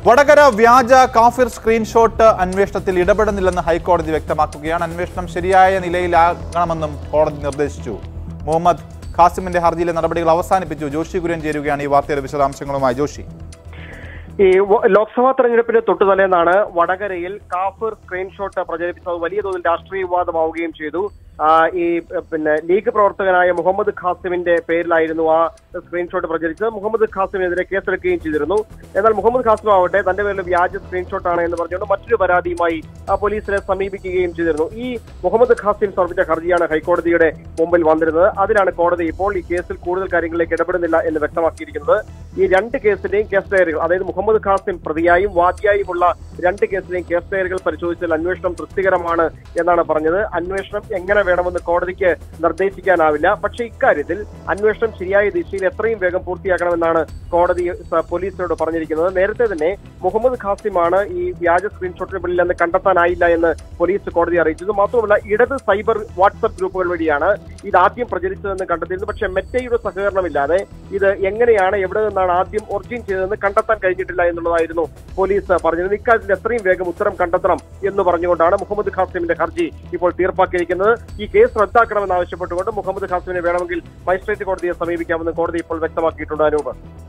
വടകര വ്യാജ കാഫിർ സ്ക്രീൻഷോട്ട് അന്വേഷണത്തിൽ ഇടപെടുന്നില്ലെന്ന് ഹൈക്കോടതി വ്യക്തമാക്കുകയാണ് അന്വേഷണം ശരിയായ നിലയിലാകണമെന്നും കോടതി നിർദ്ദേശിച്ചു മുഹമ്മദ് ഖാസിമിന്റെ ഹർജിയിലെ നടപടികൾ അവസാനിപ്പിച്ചു ജോഷി കുര്യൻ ചേരുകയാണ് ഈ വാർത്തയുടെ വിശദാംശങ്ങളുമായി ജോഷി ഈ വ- ലോക്സഭാ തെരഞ്ഞെടുപ്പിന് തൊട്ടു തലേന്നാണ് വടകരയിൽ കാഫിർ സ്ക്രീൻഷോട്ട് പ്രചരിപ്പിച്ചത് വലിയ തോതിൽ രാഷ്ട്രീയ വിവാദമാവുകയും ചെയ്തു ആ, ഈ എഹ്, പിന്നെ ലീഗ് പ്രവർത്തകനായ മുഹമ്മദ് ഖാസിമിന്റെ പേരിലായിരുന്നു ആ സ്ക്രീൻഷോട്ട് പ്രചരിച്ചത് മുഹമ്മദ് ഖാസിമിനെതിരെ കേസെടുക്കുകയും ചെയ്തിരുന്നു എന്നാൽ മുഹമ്മദ് ഖാസിം ആവട്ടെ തന്റെ പേരിൽ വ്യാജ സ്ക്രീൻഷോട്ടാണ് എന്ന് പറഞ്ഞുകൊണ്ട് മറ്റൊരു പരാതിയുമായി ആ, പോലീസിനെ സമീപിക്കുകയും ചെയ്തിരുന്നു ഈ മുഹമ്മദ് ഖാസിം സമർപ്പിച്ച ഹർജിയാണ് ഹൈക്കോടതിയുടെ മുമ്പിൽ വന്നിരുന്നത് അതിലാണ് കോടതി ഇപ്പോൾ ഈ കേസിൽ കൂടുതൽ കാര്യങ്ങളിലേക്ക് ഇടപെടുന്നില്ല എന്ന് വ്യക്തമാക്കിയിരിക്കുന്നത് ഈ രണ്ട് കേസിന്റെയും കേസ് ഡയറികൾ അതായത് മുഹമ്മദ് ഖാസിം പ്രതിയായും വാദിയായുമുള്ള രണ്ട് കേസിലെയും കേസ് ഡയറികൾ പരിശോധിച്ചാൽ അന്വേഷണം തൃപ്തികരമാണ് എന്നാണ് പറഞ്ഞത് അന്വേഷണം എങ്ങനെ വേണമെന്ന് കോടതിക്ക് നിർദ്ദേശിക്കാനാവില്ല പക്ഷേ ഇക്കാര്യത്തിൽ അന്വേഷണം ശരിയായ ദിശയിൽ എത്രയും വേഗം പൂർത്തിയാക്കണമെന്നാണ് കോടതി സ- പോലീസിനോട് പറഞ്ഞിരിക്കുന്നത് നേരത്തെ തന്നെ മുഹമ്മദ് ഖാസിമാണ് ഈ വ്യാജ സ്ക്രീൻഷോട്ടിന് പിന്നിൽ എന്ന് കണ്ടെത്താനായില്ല എന്ന് പോലീസ് കോടതി അറിയിച്ചത് മാത്രമല്ല ഇടത് സൈബർ വാട്സപ്പ് ഗ്രൂപ്പുകൾ വഴിയാണ് ഇത് ആദ്യം പ്രചരിച്ചതെന്ന് കണ്ടെത്തിയിരുന്നു പക്ഷേ മെറ്റയുടെ സഹകരണമില്ലാതെ ഇത് എങ്ങനെയാണ് എവിടെ നിന്നാണ് ആദ്യം ഒറിജിൻ ചെയ്തതെന്ന് കണ്ടെത്താൻ കഴിഞ്ഞിട്ടില്ല എന്നുള്ളതായിരുന്നു പോലീസ് പറഞ്ഞത് ഇക്കാര്യത്തിൽ എത്രയും വേഗം ഉത്തരം കണ്ടെത്തണം എന്ന് പറഞ്ഞുകൊണ്ടാണ് മുഹമ്മദ് ഖാസിമിന്റെ ഹർജി ഇപ്പോൾ തീർപ്പാക്കിയിരിക്കുന്നത് ഈ കേസ് റദ്ദാക്കണമെന്ന് ആവശ്യപ്പെട്ടുകൊണ്ട് മുഹമ്മദ് ഖാസിമിനെ വേണമെങ്കിൽ മജിസ്ട്രേറ്റ് കോടതിയെ സമീപിക്കാമെന്ന് കോടതി ഇപ്പോൾ വ്യക്തമാക്കിയിട്ടുണ്ട് അനൂപ്